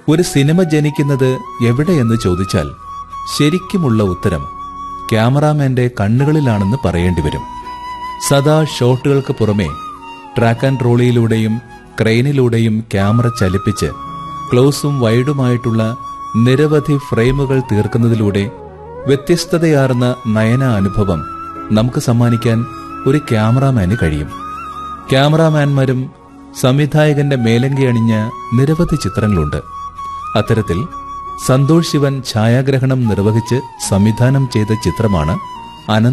ഒരു സിനിമ ജനിക്കുന്നത് എവിടെയെന്ന് ചോദിച്ചാൽ ശരിക്കുമുള്ള ഉത്തരം ക്യാമറാമാന്റെ കണ്ണുകളിലാണെന്ന് പറയേണ്ടി വരും സദാ ഷോട്ടുകൾക്ക് പുറമെ ട്രാക്ക് ആൻഡ് റോളിയിലൂടെയും ക്രെയിനിലൂടെയും ക്യാമറ ചലിപ്പിച്ച് ക്ലോസും വൈഡുമായിട്ടുള്ള നിരവധി ഫ്രെയിമുകൾ തീർക്കുന്നതിലൂടെ വ്യത്യസ്തതയാർന്ന നയന അനുഭവം നമുക്ക് സമ്മാനിക്കാൻ ഒരു ക്യാമറാമാന് കഴിയും ക്യാമറാമാൻമാരും സംവിധായകന്റെ മേലങ്കി അണിഞ്ഞ നിരവധി ചിത്രങ്ങളുണ്ട് അത്തരത്തിൽ സന്തോഷ് ശിവൻ ഛായാഗ്രഹണം നിർവഹിച്ച് സംവിധാനം ചെയ്ത ചിത്രമാണ് അനന്ത